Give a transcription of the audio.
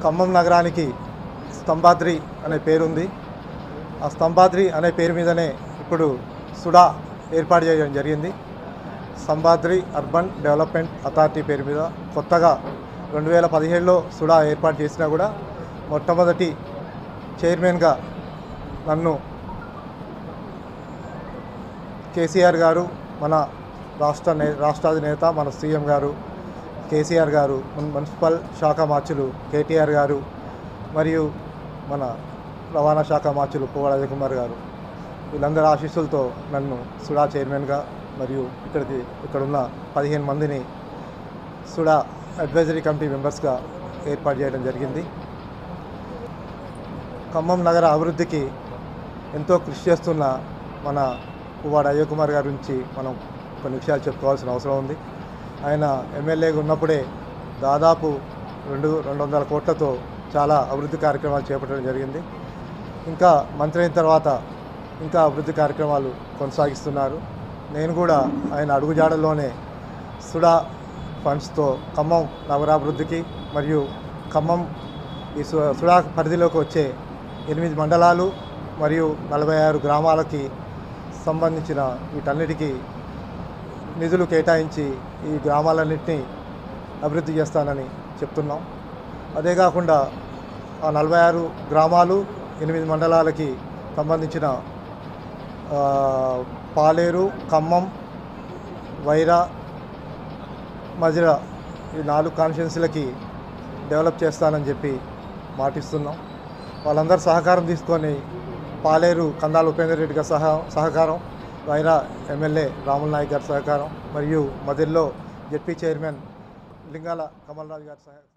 ఖమ్మం నగరానికి స్తంభాద్రి అనే పేరుంది ఆ స్తంభాద్రి అనే పేరు మీదనే ఇప్పుడు సుడా ఏర్పాటు చేయడం జరిగింది సంబాద్రి అర్బన్ డెవలప్మెంట్ అథారిటీ పేరు మీద కొత్తగా రెండు వేల పదిహేడులో సుడా ఏర్పాటు చేసినా కూడా మొట్టమొదటి చైర్మన్గా నన్ను కేసీఆర్ గారు మన రాష్ట్ర నే రాష్ట్రాధినేత మన సీఎం గారు కేసీఆర్ గారు మున్- మున్సిపల్ శాఖ మార్చులు కేటీఆర్ గారు మరియు మన రవాణా శాఖ మార్చులు పువ్వాడ కుమార్ గారు వీళ్ళందరి ఆశీస్సులతో నన్ను సుడా చైర్మన్గా మరియు ఇక్కడికి ఇక్కడున్న పదిహేను మందిని సుడా అడ్వైజరీ కమిటీ మెంబర్స్గా ఏర్పాటు చేయడం జరిగింది ఖమ్మం నగర అభివృద్ధికి ఎంతో కృషి చేస్తున్న మన పువ్వాడ అయ్య కుమార్ గారి గురించి మనం కొన్ని విషయాలు చెప్పుకోవాల్సిన అవసరం ఉంది ఆయన ఎమ్మెల్యేగా ఉన్నప్పుడే దాదాపు రెండు రెండు వందల కోట్లతో చాలా అభివృద్ధి కార్యక్రమాలు చేపట్టడం జరిగింది ఇంకా మంత్రి అయిన తర్వాత ఇంకా అభివృద్ధి కార్యక్రమాలు కొనసాగిస్తున్నారు నేను కూడా ఆయన అడుగుజాడల్లోనే సుడా ఫండ్స్తో ఖమ్మం నగరాభివృద్ధికి మరియు ఖమ్మం ఈ సు- సుడా పరిధిలోకి వచ్చే ఎనిమిది మండలాలు మరియు నలభై ఆరు గ్రామాలకి సంబంధించిన వీటన్నిటికీ నిధులు కేటాయించి ఈ గ్రామాలన్నింటినీ అభివృద్ధి చేస్తానని చెప్తున్నాం అదే కాకుండా ఆ నలభై ఆరు గ్రామాలు ఎనిమిది మండలాలకి సంబంధించిన ఆ, పాలేరు ఖమ్మం వైరా మజిరా ఈ నాలుగు కాన్స్టిట్యున్సీలకి డెవలప్ చేస్తానని చెప్పి మాటిస్తున్నాం వాళ్ళందరూ సహకారం తీసుకొని పాలేరు కందాల ఉపేందర్ రెడ్డి గారి సహా సహకారం వైరా ఎమ్మెల్యే రాముల్ నాయక్ గారి సహకారం మరియు మదిల్లో జెడ్పీ చైర్మన్ లింగాల కమల్రాజు గారి సహ